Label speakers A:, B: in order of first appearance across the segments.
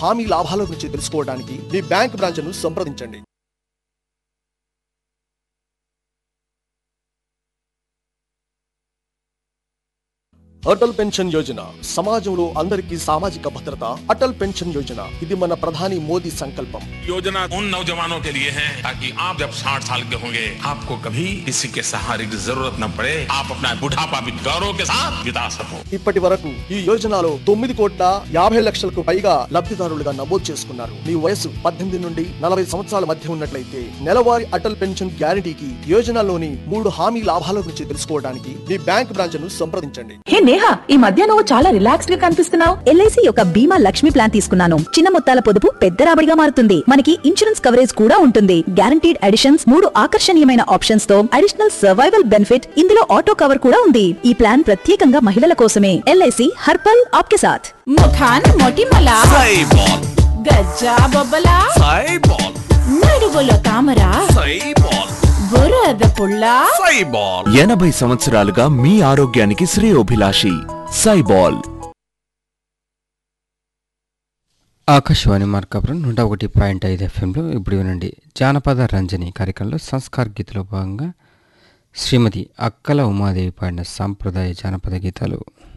A: హామీ లాభాల గురించి తెలుసుకోవడానికి మీ బ్యాంక్ బ్రాంచ్ను సంప్రదించండి అటల్ పెన్షన్ యోజన సమాజంలో అందరికీ సామాజిక భద్రత అటల్ పెన్షన్ యోజన ఇది మన ప్రధాని మోదీ సంకల్పం
B: योजना उन नौजवानों के लिए है ताकि आप जब 60 साल के होंगे आपको कभी किसी के सहारे की जरूरत न पड़े आप अपना बुढ़ापा भी गौरव के साथ बिता सको
A: ఇప్పటి వరకు ఈ యోజనలో తొమ్మిది కోట్ల యాభై లక్షలకు పైగా లబ్ధిదారులుగా నమోదు చేసుకున్నారు మీ వయసు పద్దెనిమిది నుండి నలభై సంవత్సరాల మధ్య ఉన్నట్లయితే నెలవారీ అటల్ పెన్షన్ గ్యారంటీకి యోజనలోని మూడు హామీ లాభాల గురించి తెలుసుకోవడానికి మీ బ్యాంక్ బ్రాంచ్ను సంప్రదించండి
C: హే నేహా ఈ మధ్య నువ్వు చాలా రిలాక్స్డ్ గా కనిపిస్తున్నావు
D: ఎల్ఐసి యొక్క బీమా లక్ష్మి ప్లాన్ తీసుకున్నాను చిన్న మొత్తాల పొదుపు పెద్ద రాబడిగా మారుతుంది మనకి ఇన్సూరెన్స్ కవరేజ్ కూడా ఉంటుంది గ్యారంటీడ్ అడిషన్స్ మూడు ఆకర్షణీయమైన ఆప్షన్స్ తో అడిషనల్ సర్వైవల్ బెనిఫిట్ ఇందులో ఆటో కవర్ కూడా ఉంది ఈ ప్లాన్ ప్రత్యేకంగా మహిళల కోసమే ఎల్ఐసి హర్పల్ ఆప్కే సాథ్
E: ముఖాన్ మొటిమల
B: సైబాల్
E: గజ్జా బొబ్బల
B: సైబాల్
E: నడుగులో తామర
B: సైబాల్
E: బురద పుల్ల
B: సైబాల్
F: ఎనభై సంవత్సరాలుగా మీ ఆరోగ్యానికి శ్రేయోభిలాషి సైబాల్
G: ఆకాశవాణి మార్కాపురం నూట ఒకటి పాయింట్ ఐదు ఎఫ్ఎంలో ఇప్పుడు వినండి జానపద రంజని కార్యక్రమంలో సంస్కార్ గీతలో భాగంగా శ్రీమతి అక్కల ఉమాదేవి పాడిన సాంప్రదాయ జానపద గీతాలు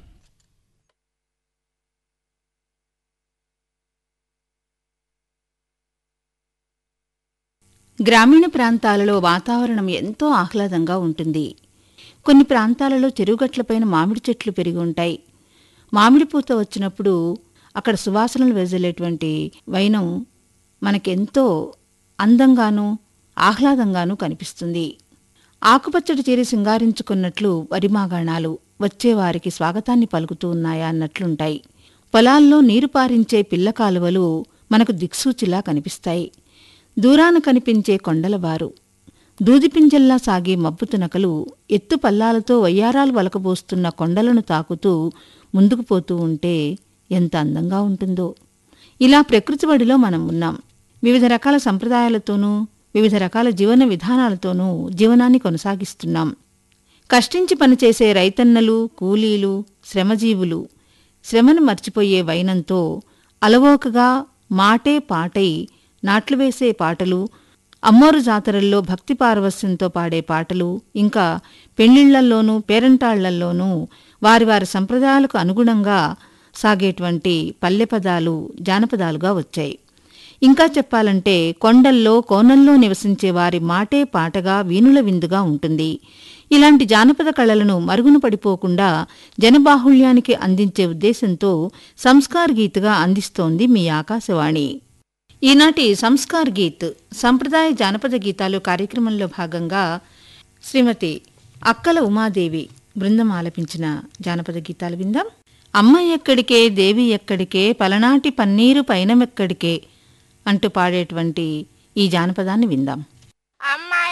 E: గ్రామీణ ప్రాంతాలలో వాతావరణం ఎంతో ఆహ్లాదంగా ఉంటుంది కొన్ని ప్రాంతాలలో చెరువుగట్లపైన మామిడి చెట్లు పెరిగి ఉంటాయి మామిడి పూత వచ్చినప్పుడు అక్కడ సువాసనలు వెదజల్లేటువంటి వైనం మనకెంతో అందంగానూ ఆహ్లాదంగానూ కనిపిస్తుంది ఆకుపచ్చడి చీరి సింగారించుకున్నట్లు వరిమాగాణాలు వచ్చేవారికి స్వాగతాన్ని పలుకుతూ ఉన్నాయా అన్నట్లుంటాయి పొలాల్లో నీరు పారించే పిల్ల కాలువలు మనకు దిక్సూచిలా కనిపిస్తాయి దూరాన కనిపించే కొండలవారు దూదిపింజల్లా సాగే మబ్బు తునకలు ఎత్తు పల్లాలతో వయ్యారాలు వలకబోస్తున్న కొండలను తాకుతూ ముందుకు పోతూ ఉంటే ఎంత అందంగా ఉంటుందో ఇలా ప్రకృతి బడిలో మనం ఉన్నాం వివిధ రకాల సంప్రదాయాలతోనూ వివిధ రకాల జీవన విధానాలతోనూ జీవనాన్ని కొనసాగిస్తున్నాం కష్టించి పనిచేసే రైతన్నలు కూలీలు శ్రమజీవులు శ్రమను మర్చిపోయే వైనంతో అలవోకగా మాటే పాటై నాట్లు వేసే పాటలు అమ్మోరు జాతరల్లో భక్తి పారవస్యంతో పాడే పాటలు ఇంకా పెళ్లిళ్లల్లోనూ పేరంటాళ్లల్లోనూ వారి వారి సంప్రదాయాలకు అనుగుణంగా సాగేటువంటి పల్లె పదాలు జానపదాలుగా వచ్చాయి ఇంకా చెప్పాలంటే కొండల్లో కోనల్లో నివసించే వారి మాటే పాటగా వీణుల విందుగా ఉంటుంది ఇలాంటి జానపద కళలను మరుగున పడిపోకుండా జనబాహుళ్యానికి అందించే ఉద్దేశంతో సంస్కార్ గీత్గా అందిస్తోంది మీ ఆకాశవాణి ఈనాటి సంస్కార్ గీత్ సంప్రదాయ జానపద గీతాలు కార్యక్రమంలో భాగంగా శ్రీమతి అక్కల ఉమాదేవి బృందం ఆలపించిన జానపద గీతాలు విందాం అమ్మ ఎక్కడికే దేవి ఎక్కడికే పలనాటి పన్నీరు పైనమెక్కడికే అంటూ పాడేటువంటి ఈ జానపదాన్ని విందాం